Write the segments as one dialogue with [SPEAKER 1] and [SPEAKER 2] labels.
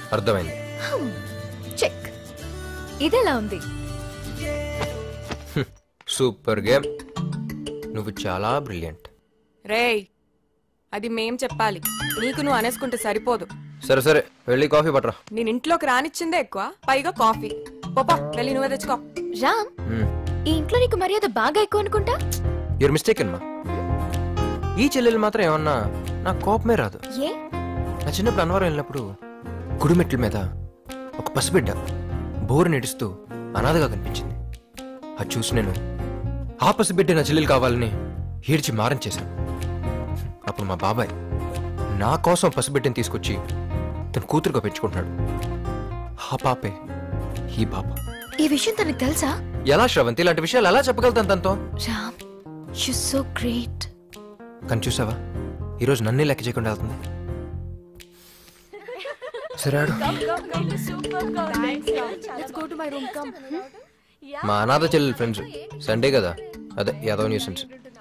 [SPEAKER 1] అర్థమైంది
[SPEAKER 2] చెక్ ఇదెలా ఉంది
[SPEAKER 1] సూపర్ గేమ్ నువ్వు చాలా బ్రిలియంట్
[SPEAKER 3] రేయ్ అది మేం చెప్పాలి నీకు నువ్వు అనేసుకుంటే సరిపోదు
[SPEAKER 1] సరే సరే వెళ్ళి కాఫీ పట్టరా
[SPEAKER 3] నేను ఇంట్లోకి రానిచ్చిందే ఎక్కువ పైగా కాఫీ పోపా వెళ్ళి నువ్వే తెచ్చుకో
[SPEAKER 2] రామ్ ఈ ఇంట్లో నీకు మర్యాద బాగా ఎక్కువ అనుకుంటా
[SPEAKER 1] యూర్ మిస్టేక్ అమ్మా ఈ చెల్లెలు మాత్రం ఏమన్నా నాకు కోపమే రాదు
[SPEAKER 2] ఏ
[SPEAKER 1] నా చిన్నప్పుడు అన్నవరం వెళ్ళినప్పుడు గుడిమెట్ల మీద ఒక పసిబిడ్డ బోరు నడుస్తూ అనాథగా కనిపించింది అది చూసి నేను ఆ పసిబిడ్డ నా చెల్లెలు కావాలని ఏడ్చి మారం చేశాను అప్పుడు మా బాబాయ్ నా కోసం పసిబిడ్డని తీసుకొచ్చి తన కూతురుగా పెంచుకుంటున్నాడు ఆ పాపే ఈ పాప
[SPEAKER 2] ఈ విషయం తనకు తెలుసా
[SPEAKER 1] ఎలా శ్రవంతి ఇలాంటి విషయాలు ఎలా చెప్పగలుగుతాను తనతో
[SPEAKER 2] రామ్ యు సో గ్రేట్
[SPEAKER 1] కానీ చూసావా ఈరోజు నన్నే లెక్క చేయకుండా వెళ్తుంది సరే ఆడు. మా అనాథ చెల్లెలు ఫ్రెండ్స్ సండే కదా అదే యాదవ్ న్యూసెన్స్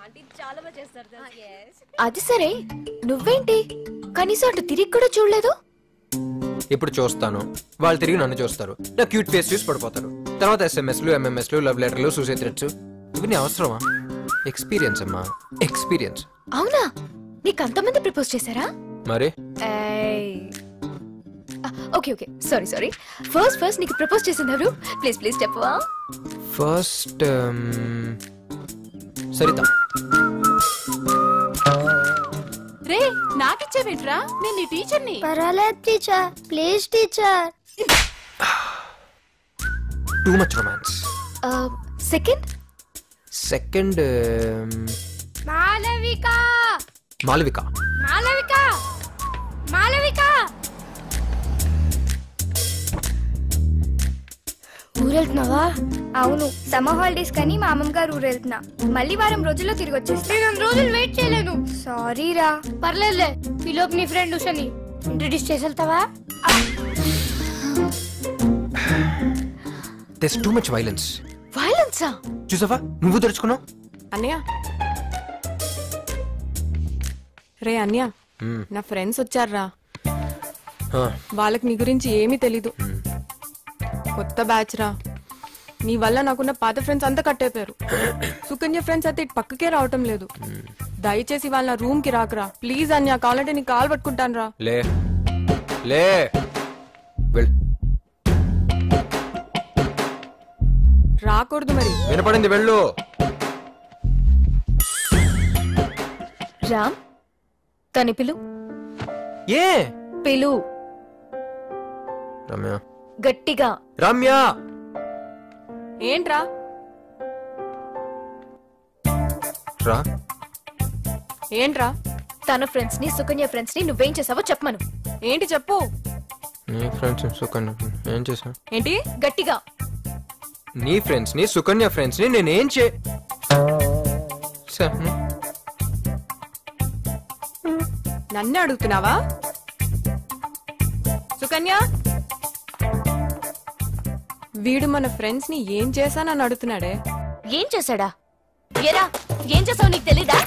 [SPEAKER 2] అది సరే నువ్వేంటి కనీసం అటు తిరిగి కూడా చూడలేదు
[SPEAKER 1] ఇప్పుడు చూస్తాను వాళ్ళు తిరిగి నన్ను చూస్తారు నా క్యూట్ ఫేస్ చూసి పడిపోతారు తర్వాత ఎస్ఎంఎస్లు ఎంఎంఎస్లు లవ్ లెటర్లు సూసైడ్ థ్రెట్స్ ఇవన్నీ అవసరమా ఎక్స్పీరియన్స్ అమ్మా ఎక్స్పీరియన్స్
[SPEAKER 2] అవునా నీకు అంతమంది ప్రపోజ్ చేశారా
[SPEAKER 1] మరి
[SPEAKER 2] okay okay sorry sorry first first నీకు ప్రపోజ్ చేసింది ఎవరు ప్లీజ్ ప్లీజ్ చెప్పవా
[SPEAKER 1] ఫస్ట్ సరిత
[SPEAKER 4] రే నాకిచ్చావేంట్రా నేను నీ టీచర్ని
[SPEAKER 5] పర్వాలేదు teacher please teacher
[SPEAKER 1] too much romance
[SPEAKER 2] second
[SPEAKER 1] second
[SPEAKER 5] Malavika
[SPEAKER 1] Malavika
[SPEAKER 5] Malavika Malavika ఊరెళ్తున్నావా అవును సమ్మర్ హాలిడేస్ కానీ మా అమ్మమ్మ గారు ఊరెళ్తున్నా మళ్ళీ వారం రోజుల్లో తిరిగి వచ్చేస్తా నేను రోజులు వెయిట్ చేయలేను సారీ రా పర్లేదులే ఈలోపు నీ ఫ్రెండ్ ఉషని ఇంట్రడ్యూస్ చేసి వెళ్తావా
[SPEAKER 1] దెస్ టూ మచ్ వైలెన్స్
[SPEAKER 2] వైలెన్సా
[SPEAKER 1] చూసావా నువ్వు తెరుచుకున్నావు
[SPEAKER 3] అన్నయ్య రే అన్య నా ఫ్రెండ్స్ వచ్చారా వాళ్ళకి నీ గురించి ఏమీ తెలీదు కొత్త బ్యాచ్ రా నీ వల్ల నాకున్న పాత ఫ్రెండ్స్ అంతా కట్టయిపోయారు సుకన్య ఫ్రెండ్స్ అయితే ఇటు పక్కకే రావటం లేదు దయచేసి వాళ్ళ నా రూమ్ కి రాకరా ప్లీజ్ అన్య కావాలంటే నీ కాల్ పట్టుకుంటాను రా
[SPEAKER 1] లే లే వెళ్
[SPEAKER 3] రాకూడదు మరి
[SPEAKER 1] వినపడింది వెళ్ళు
[SPEAKER 2] రామ్ తని పిలు
[SPEAKER 1] ఏ
[SPEAKER 2] పిలు
[SPEAKER 1] రమ్య
[SPEAKER 2] గట్టిగా
[SPEAKER 1] రమ్య
[SPEAKER 3] ఏంట్రా
[SPEAKER 1] రా
[SPEAKER 3] ఏంట్రా
[SPEAKER 2] తన ఫ్రెండ్స్ ని సుకన్య ఫ్రెండ్స్ ని నువ్వేం చేసావో చెప్పమను
[SPEAKER 3] ఏంటి చెప్పు
[SPEAKER 1] నీ ఫ్రెండ్స్ సుకన్య ఏం చేసా
[SPEAKER 3] ఏంటి
[SPEAKER 2] గట్టిగా
[SPEAKER 1] నీ ఫ్రెండ్స్ ని సుకన్య ఫ్రెండ్స్ ని నేనేం చే స-
[SPEAKER 3] నన్నే అడుగుతున్నావా సుకన్య వీడు మన ఫ్రెండ్స్ ని ఏం చేశానని అడుగుతున్నాడే
[SPEAKER 2] ఏం చేశాడా ఏరా ఏం చేసావు నీకు తెలీదా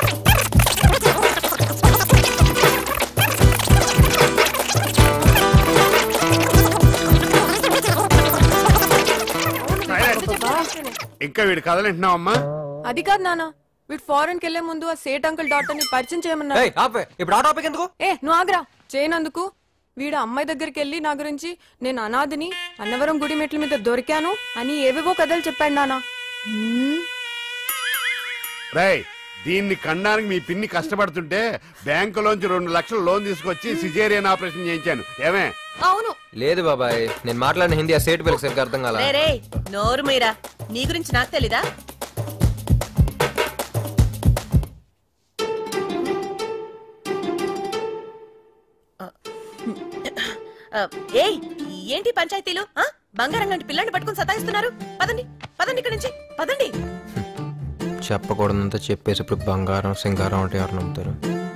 [SPEAKER 6] ఇంకా వీడి కథలేంటున్నావమ్మా
[SPEAKER 3] అది కాదు నాన్న వీడు ఫారెన్ కి వెళ్లే ముందు ఆ సేట్ అంకుల్ డాక్టర్ ని పరిచయం చేయమన్నా
[SPEAKER 1] ఏయ్, ఆపే. ఇప్పుడు ఆ టాపిక్ ఎందుకు
[SPEAKER 3] ఏ నువ్వు ఆగ్రా చేయనందుకు వీడు అమ్మాయి దగ్గరికి వెళ్ళి నా గురించి నేను అనాథిని అన్నవరం గుడి మెట్ల మీద దొరికాను అని ఏవేవో కథలు చెప్పాడు నాన్న
[SPEAKER 6] రేయ్ దీన్ని కండానికి మీ పిన్ని కష్టపడుతుంటే బ్యాంకులోంచి రెండు లక్షలు లోన్ తీసుకొచ్చి సిజేరియన్ ఆపరేషన్ చేయించాను ఏమే
[SPEAKER 2] అవును
[SPEAKER 1] లేదు బాబాయ్ నేను మాట్లాడిన హిందీ ఆ సేట్ పిల్లకి సరిగ్గా అర్థం కాల
[SPEAKER 7] రే రే నోరు మీరా నీ గురించి నాకు తెలీదా ఆ, ఏయ్ ఏంటి పంచాయతీలు ఆ? బంగారం లాంటి పిల్లని పట్టుకుని సతాయిస్తున్నారు పదండి పదండి ఇక్కడి నుంచి పదండి
[SPEAKER 1] చెప్పకూడదంతా చెప్పేసి ఇప్పుడు బంగారం సింగారం అంటే ఎవరు నమ్ముతారు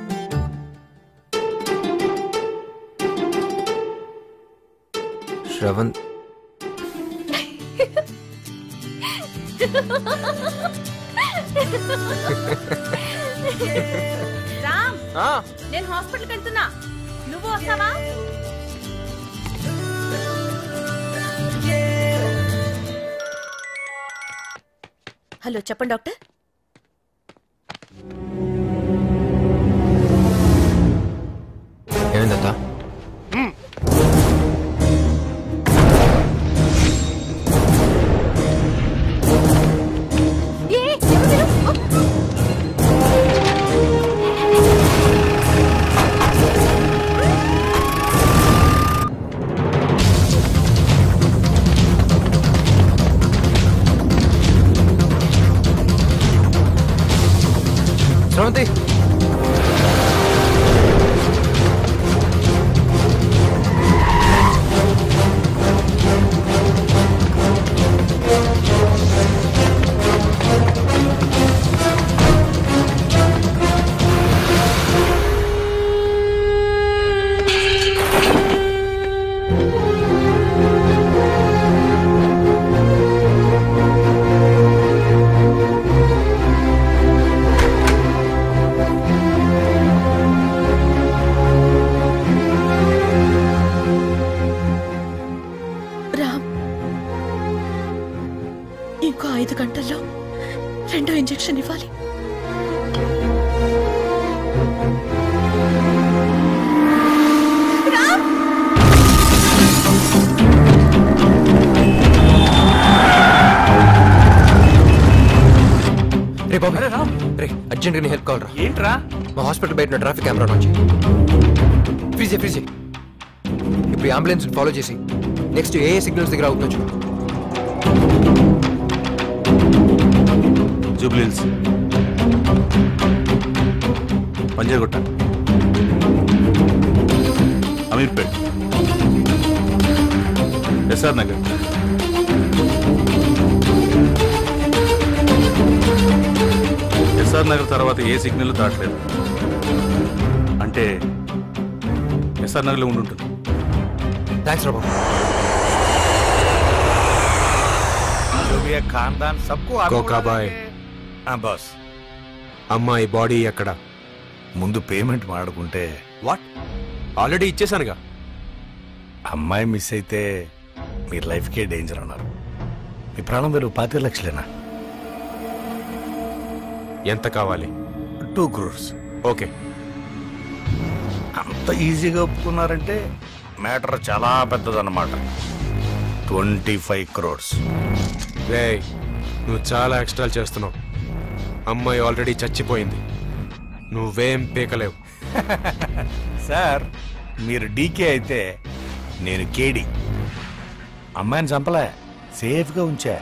[SPEAKER 1] శ్రవణ్
[SPEAKER 7] రామ్
[SPEAKER 1] ఆ,
[SPEAKER 7] నేను హాస్పిటల్కి వెళ్తున్నా నువ్వు వస్తావా హలో చెప్పండి డాక్టర్
[SPEAKER 1] ఏమైందత్తా శ్రవంతి
[SPEAKER 7] రామ్ ఇంకో ఐదు గంటల్లో రెండో ఇంజెక్షన్ ఇవ్వాలి
[SPEAKER 1] రే బాబు రే అర్జెంట్గా నీ హెల్ప్ కావాలరా
[SPEAKER 8] ఏంట్రా
[SPEAKER 1] మా హాస్పిటల్ బయట ట్రాఫిక్ కెమెరా నుంచి ఫ్రీజే ఫ్రీజే ఇప్పుడు అంబులెన్స్ ఫాలో చేసి నెక్స్ట్ ఏ ఏ సిగ్నల్స్ దగ్గర అవుతుందో చూడు
[SPEAKER 8] జూబ్లీల్స్ పంజాగుట్ట అమీర్పేట్ ఎస్ఆర్ నగర్ ఎస్ఆర్ నగర్ తర్వాత ఏ సిగ్నల్ దాటలేదు అంటే ఎస్ఆర్ నగర్లో ఉండుంటుంది
[SPEAKER 1] థ్యాంక్స్ రా బాబు
[SPEAKER 9] जो भी है खानदान सबको आपको
[SPEAKER 10] కోకాబాయ్
[SPEAKER 9] हाँ बॉस
[SPEAKER 10] అమ్మాయి బాడీ ఎక్కడ
[SPEAKER 9] ముందు పేమెంట్ మాడుకుంటే
[SPEAKER 10] వాట్ ఆల్రెడీ ఇచ్చేసానుగా
[SPEAKER 9] అమ్మాయి మిస్ అయితే మీ లైఫ్కే డేంజర్ అన్నారు మీ ప్రాణం విలువ పాతి లక్షలేనా
[SPEAKER 10] ఎంత కావాలి
[SPEAKER 9] టూ క్రోర్స్
[SPEAKER 10] ఓకే
[SPEAKER 9] అంత ఈజీగా ఒప్పుకున్నారంటే మ్యాటర్ చాలా పెద్దదన్నమాట ట్వంటీ ఫైవ్ క్రోర్స్
[SPEAKER 10] రే నువ్వు చాలా ఎక్స్ట్రాలు చేస్తున్నావు అమ్మాయి ఆల్రెడీ చచ్చిపోయింది నువ్వేం పీకలేవు
[SPEAKER 9] సార్ మీరు డీకే అయితే నేను కేడి అమ్మాయిని చంపలే సేఫ్గా ఉంచా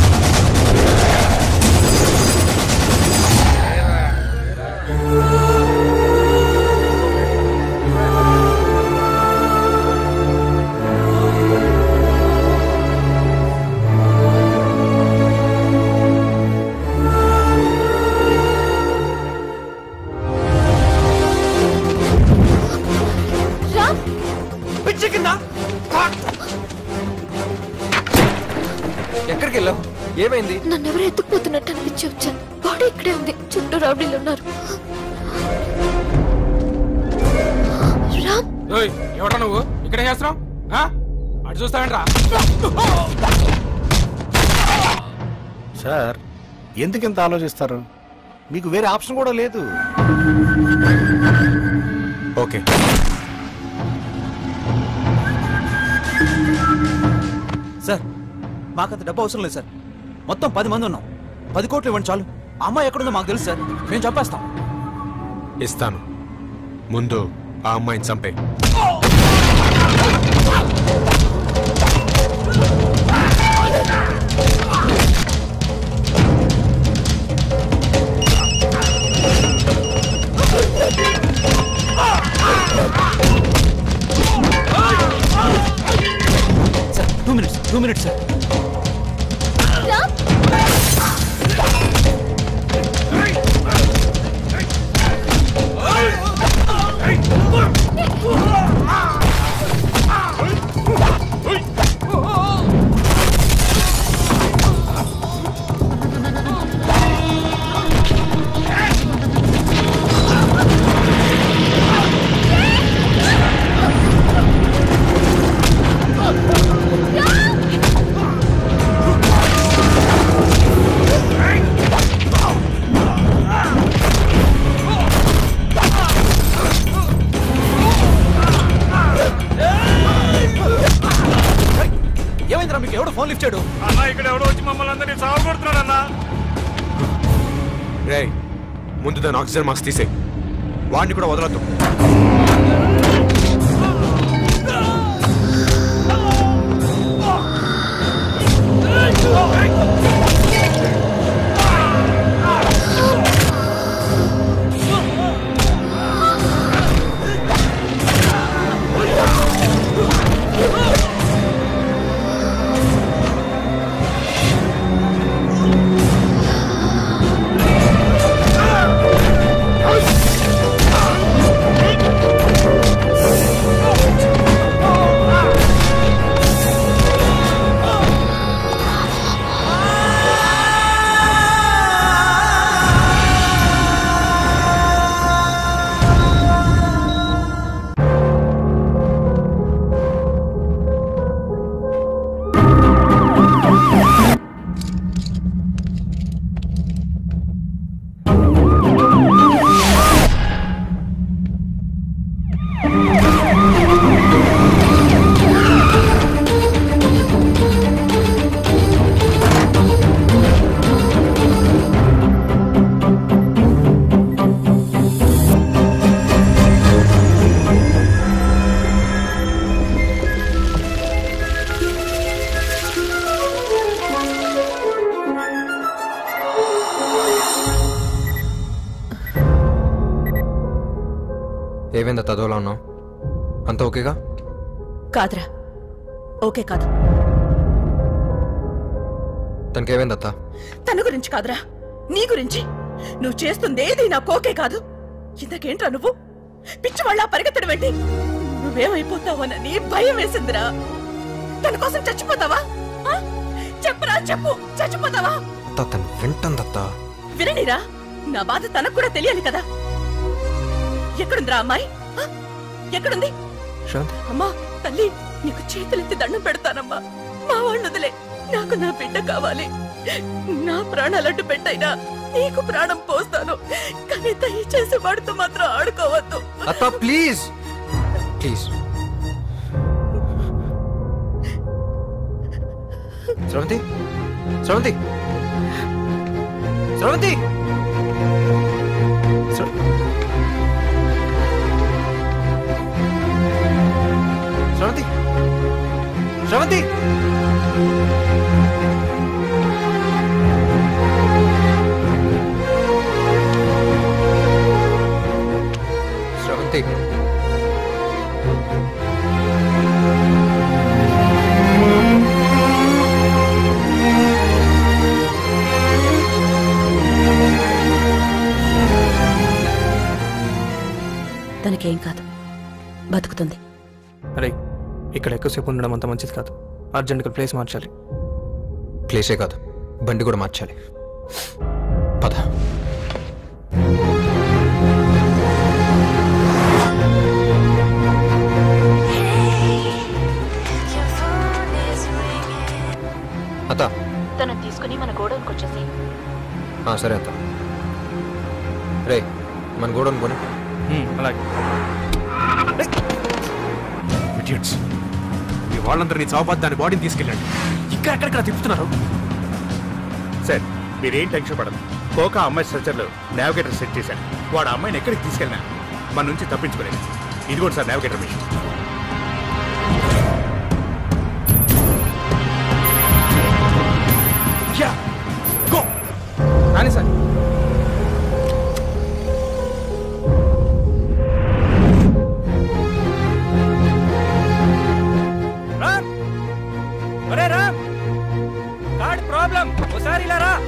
[SPEAKER 2] రామ్
[SPEAKER 1] ఎక్కడికి వెళ్ళావు ఏమైంది
[SPEAKER 2] నన్ను ఎవరు ఎత్తుకుపోతున్నట్టు అనిపించి వచ్చాను బాడీ ఇక్కడే ఉంది చుట్టూ రౌడీలు ఉన్నారు రామ్
[SPEAKER 8] ఎవడా నువ్వు ఇక్కడ చేస్తున్నావు అటు చూస్తావేంట్రా
[SPEAKER 9] సార్ ఎందుకు ఇంత ఆలోచిస్తారు మీకు వేరే ఆప్షన్ కూడా లేదు
[SPEAKER 10] ఓకే
[SPEAKER 11] సార్ మాకంత డబ్బు అవసరం లేదు సార్ మొత్తం పది మంది ఉన్నాం పది కోట్లు ఇవ్వండి చాలు ఆ అమ్మాయి ఎక్కడుందో మాకు తెలుసు సార్ మేము చంపేస్తాం
[SPEAKER 10] ఇస్తాను ముందు ఆ అమ్మాయిని చంపే
[SPEAKER 11] sir two minutes two minutes sir
[SPEAKER 5] Ram
[SPEAKER 11] phone lift చేయడు
[SPEAKER 8] అన్నా ఇక్కడ ఎవడో వచ్చి మమ్మల్ని అందరినీ సాగొడుతున్నాడు అన్నా
[SPEAKER 10] రే ముందు దాని ఆక్సిజన్ మాస్క్ తీసేయి వాడిని కూడా వదలొద్దు
[SPEAKER 1] ఏమైందా తదోలా ఉన్నావు అంత ఓకేగా
[SPEAKER 7] కాదురా ఓకే కాదు
[SPEAKER 1] తనకి ఏమైంది అత్త
[SPEAKER 7] తన గురించి కాదురా నీ గురించి నువ్వు చేస్తుందేది నాకు ఓకే కాదు ఇంతకేంట్రా నువ్వు పిచ్చివాళ్ళ పరిగెత్తడం ఏంటి నువ్వేమైపోతావోనని భయం వేసిందిరా తన కోసం చచ్చిపోతావా ఆ? చెప్పురా చెప్పు చచ్చిపోతావా
[SPEAKER 1] అత్త తను వింటుంది అత్త
[SPEAKER 7] విననిరా నా బాధ తనకు కూడా తెలియాలి కదా ఎక్కడుందిరా అమ్మాయి ఆ? ఎక్కడుంది
[SPEAKER 1] శ్రవంతి
[SPEAKER 7] అమ్మా తల్లి నీకు చేతులెత్తి దండం పెడతానమ్మా మా వాళ్ళు వదిలే నాకు నా బిడ్డ కావాలి నా ప్రాణాలడ్డు పెట్టైనా నీకు ప్రాణం పోస్తాను కానీ దయచేసి వాడితో మాత్రం ఆడుకోవద్దు
[SPEAKER 1] అత్త ప్లీజ్ ప్లీజ్ శ్రవంతి శ్రవంతి శ్రవంతి శ్ర- శ్రవంతి శ్రవంతి శ్రవంతి
[SPEAKER 7] తనకేం కాదు బతుకుతుంది
[SPEAKER 12] అరే ఇక్కడ ఎక్కువసేపు ఉండడం అంత మంచిది కాదు అర్జెంట్గా ప్లేస్ మార్చాలి
[SPEAKER 1] ప్లేసే కాదు బండి కూడా మార్చాలి పద అత్త
[SPEAKER 4] తను తీసుకుని మన గోడౌన్కి వచ్చేసి
[SPEAKER 1] ఆ, సరే అత్త రే మన గోడ అనుకోని
[SPEAKER 12] అలాగే
[SPEAKER 10] ఇడియట్స్ మీ వాళ్ళందరినీ చావబాద్ దాని బాడీని తీసుకెళ్ళండి ఇక్కడ ఎక్కడెక్కడ తిప్పుతున్నారు
[SPEAKER 13] సార్ మీరేం టెన్షన్ పడదు కోక అమ్మాయి స్ట్రక్చర్లో నావిగేటర్ సెట్ చేశాడు వాడు ఆ అమ్మాయిని ఎక్కడికి తీసుకెళ్ళినా మన నుంచి తప్పించుకోలేదు ఇదిగోండి sir navigator mission
[SPEAKER 10] yeah go
[SPEAKER 12] కానీ సార్ రామ్ ఒరే రామ్ కార్డ్ ప్రాబ్లం ఒకసారి ఇలా రా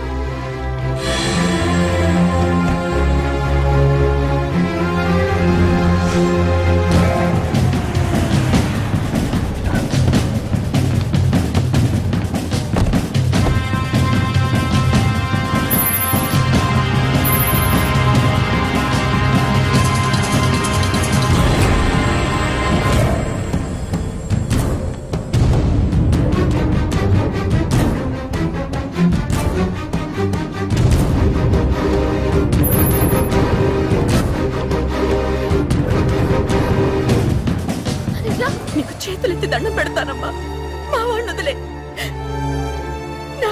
[SPEAKER 7] నీకు చేతులెత్తి దండం పెడతానమ్మా మా వాళ్ళు వదిలే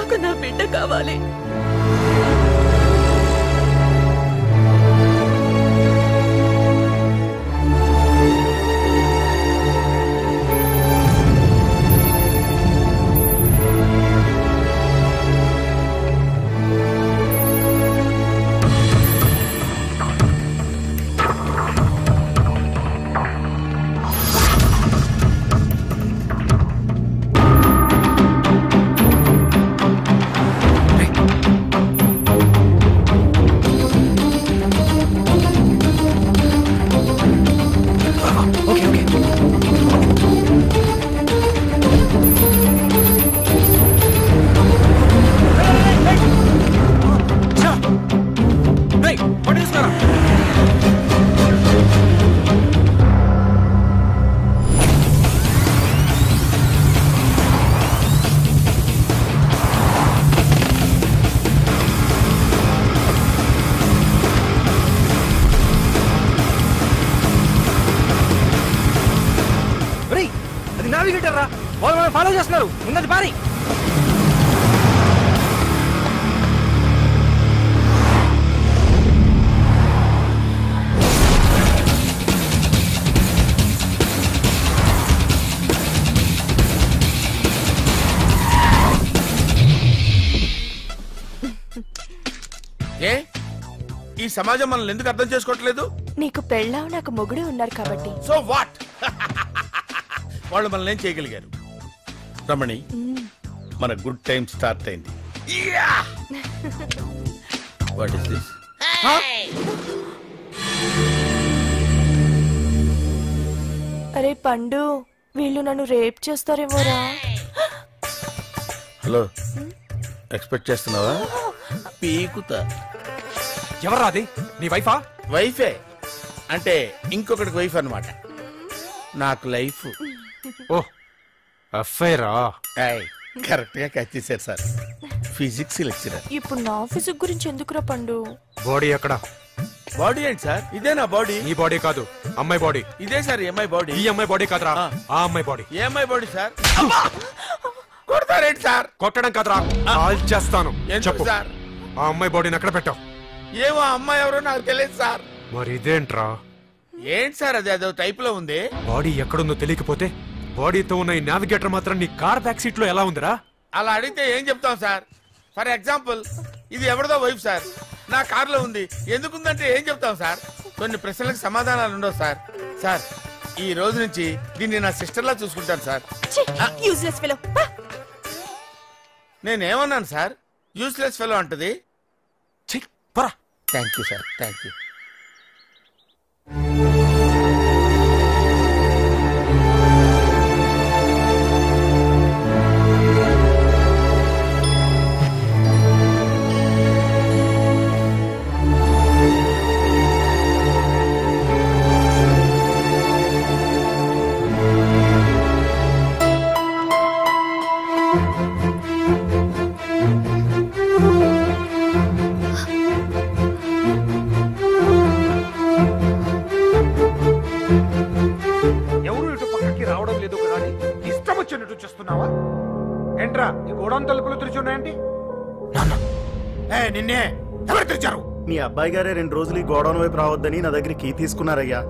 [SPEAKER 7] నాకు నా బిడ్డ కావాలి
[SPEAKER 1] ఓకే ఓకే ఒరేయ్, అది నావిగేటర్ రా వాళ్ళు మనం ఫాలో చేస్తున్నారు ఉన్నది పారి
[SPEAKER 13] ఏ ఈ సమాజం మనల్ని ఎందుకు అర్థం చేసుకోవట్లేదు
[SPEAKER 14] నీకు పెళ్ళాం నాకు మొగుడే ఉన్నారు కాబట్టి
[SPEAKER 13] సో వాట్ వాళ్ళు మనల్ని ఏం చేయగలిగారు రమణి మన గుడ్ టైం స్టార్ట్ అయింది వాట్ ఇస్ దిస్
[SPEAKER 14] అరే పండు వీళ్ళు నన్ను రేప్ చేస్తారేమోరా
[SPEAKER 13] హలో ఎక్స్పెక్ట్ చేస్తున్నావా పీకుతా
[SPEAKER 10] ఎవర్రా అది నీ వైఫా
[SPEAKER 13] వైఫే అంటే ఇంకొకటికి వైఫ్ అన్నమాట నాకు లైఫ్
[SPEAKER 10] ఓ అఫైరా
[SPEAKER 13] కరెక్ట్ గా క్యాచ్ చేశారు సార్ ఫిజిక్స్ లెక్చరర్
[SPEAKER 14] ఇప్పుడు నా ఫిజిక్ గురించి ఎందుకురా పండు
[SPEAKER 10] బాడీ ఎక్కడ
[SPEAKER 13] బాడీ ఏంటి సార్ ఇదే నా బాడీ
[SPEAKER 10] నీ బాడీ కాదు అమ్మాయి బాడీ
[SPEAKER 13] ఇదే సార్ ఎంఐ బాడీ
[SPEAKER 10] ఈ అమ్మాయి బాడీ కాదురా ఆ అమ్మాయి బాడీ
[SPEAKER 13] ఏమై బాడీ సార్ కొడతారేంటి సార్
[SPEAKER 10] కొట్టడం కాదురా కాల్ చేస్తాను
[SPEAKER 13] ఎందుకు
[SPEAKER 10] చెప్పు
[SPEAKER 13] సార్
[SPEAKER 10] ఆ అమ్మాయి బాడీని ఎక్కడ పెట్టావు
[SPEAKER 13] ఏమో అమ్మాయి ఎవరో నాకు తెలియదు సార్
[SPEAKER 10] మరి ఇదేంట్రా
[SPEAKER 13] ఏంటి సార్ అది అదో టైప్ లో ఉంది
[SPEAKER 10] బాడీ ఎక్కడుందో తెలియకపోతే బాడీతో ఉన్న ఈ నావిగేటర్ మాత్రం నీ కార్ బ్యాక్ సీట్ లో ఎలా ఉందిరా
[SPEAKER 13] అలా అడిగితే ఏం చెప్తాం సార్ ఫర్ ఎగ్జాంపుల్ ఇది ఎవరిదో వైఫ్ సార్ నా కార్లో ఉంది ఎందుకుందంటే ఏం చెప్తాం సార్ కొన్ని ప్రశ్నలకు సమాధానాలు ఉండవు సార్ సార్ ఈ రోజు నుంచి దీన్ని నా సిస్టర్లా చూసుకుంటాను సార్
[SPEAKER 14] యూజ్లెస్ ఫెలో
[SPEAKER 13] నేనేమన్నాను సార్ యూస్లెస్ ఫెలో అంటది thank you sir thank you
[SPEAKER 15] ఎవరు ఇటు పక్కకి రావడం లేదు కదా అని ఇష్టం వచ్చినట్టు చేస్తున్నావా ఏంట్రా ఈ గోడౌన్ తలుపులు తెరిచున్నాయండి ఏ నిన్నే ఎవరు తెరిచారు
[SPEAKER 16] మీ అబ్బాయి గారే రెండు రోజులు ఈ గోడౌన్ వైపు రావద్దని నా దగ్గర కీ తీసుకున్నారయ్యా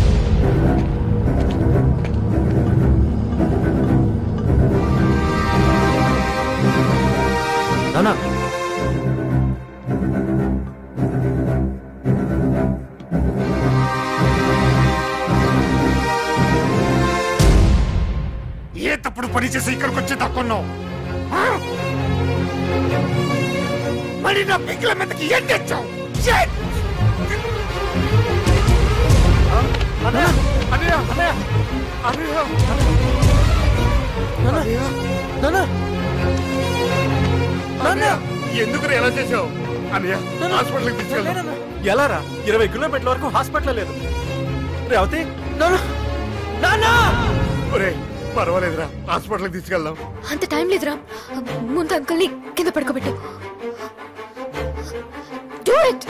[SPEAKER 1] నానా
[SPEAKER 15] ఏ తప్పుడు పని చేసి ఇక్కడికి వచ్చి దక్కున్నావు ఆ? మళ్ళీ నా పిక్కల మీదకి ఏం తెచ్చావు Shit! ఆ? అన్నయ్య అన్నయ్య అన్నయ్య అన్నయ్య అన్నయ్య ఎందుకు ఎలా చేసావు అన్నయ్య హాస్పిటల్కి తీసుకెళ్దాం
[SPEAKER 11] ఎలా రా ఇరవై కిలోమీటర్ల వరకు హాస్పిటల్ లేదు రేవతి
[SPEAKER 15] ఒరేయ్ పర్వాలేదురా హాస్పిటల్కి తీసుకెళ్దాం
[SPEAKER 2] అంత టైం లేదురా ముందు అంకుల్ని కింద పడుకోబెట్టు డూ ఇట్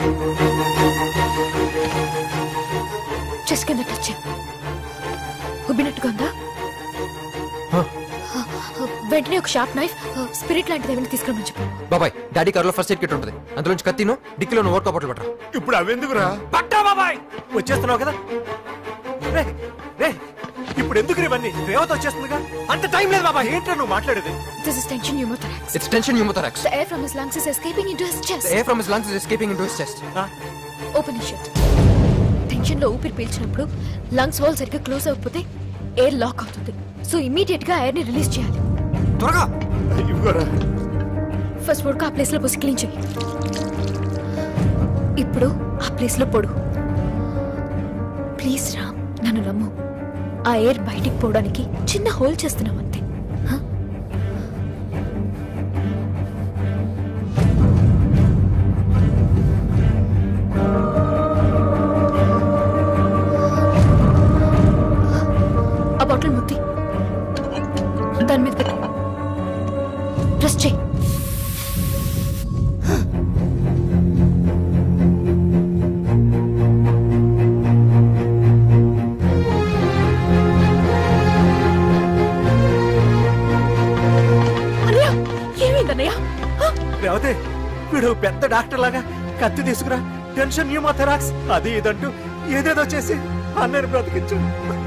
[SPEAKER 2] చెస్ కింద టచ్ చేయి. ఉబ్బినట్టుగా ఉందా వెంటనే ఒక షార్ప్ నైఫ్ స్పిరిట్ లాంటిది ఏమైనా తీసుకురమని చెప్పు
[SPEAKER 1] బాబాయ్ డాడీ కార్లో ఫస్ట్ ఎయిడ్ కిట్ ఉంటుంది అందులోంచి కత్తిను డిక్కీలో ఓట్ బాటిల్ పట్టరా
[SPEAKER 6] ఇప్పుడు అవెందుకురా
[SPEAKER 11] పట్టా బాబాయ్ వచ్చేస్తున్నావు కదా రే రే ఇప్పుడు ఎందుకు ఇవన్నీ రేవత వచ్చేస్తుందిగా అంత టైం లేదు బాబాయ్ ఏంట్రా నువ్వు మాట్లాడేది
[SPEAKER 2] this is tension pneumothorax
[SPEAKER 1] it's tension pneumothorax
[SPEAKER 2] The air from his lungs is escaping into his chest.
[SPEAKER 1] The air from his lungs is escaping into his chest.
[SPEAKER 2] Open shut tension లో ఊపిరి పీల్చినప్పుడు lungs wall సరిగ్గా close అవ్వకపోతే air lock అవుతుంది so immediate గా air ని release చేయాలి
[SPEAKER 1] త్వరగా
[SPEAKER 6] ఇవ్వరా
[SPEAKER 2] ఫస్ట్ వరకు ఆ ప్లేస్ లో పోసి క్లీన్ చేయి ఇప్పుడు ఆ ప్లేస్ లో పొడు ప్లీజ్ రామ్ నన్ను నమ్ము ఆ ఎయిర్ బయటికి పోవడానికి చిన్న హోల్ చేస్తున్నాం అంతే హ? ఆ బాటిల్ ముత్తి దాని మీద పెట్టు ప్రెస్ చేయి అన్నయ్య ఏమైందన్నయ్య
[SPEAKER 11] రేవతే వీడు పెద్ద డాక్టర్ లాగా కత్తి తీసుకురా టెన్షన్ న్యూమోథెరాక్స్ అది ఇదంటూ ఏదేదో చేసి అన్నయ్యని బ్రతికించు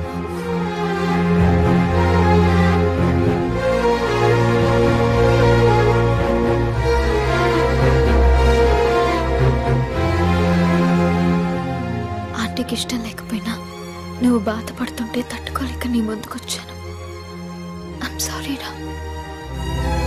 [SPEAKER 2] ఆంటీకి ఇష్టం లేకపోయినా నువ్వు బాధపడుతుంటే తట్టుకోలేక నీ ముందుకొచ్చాను ఐమ్ సారీ రా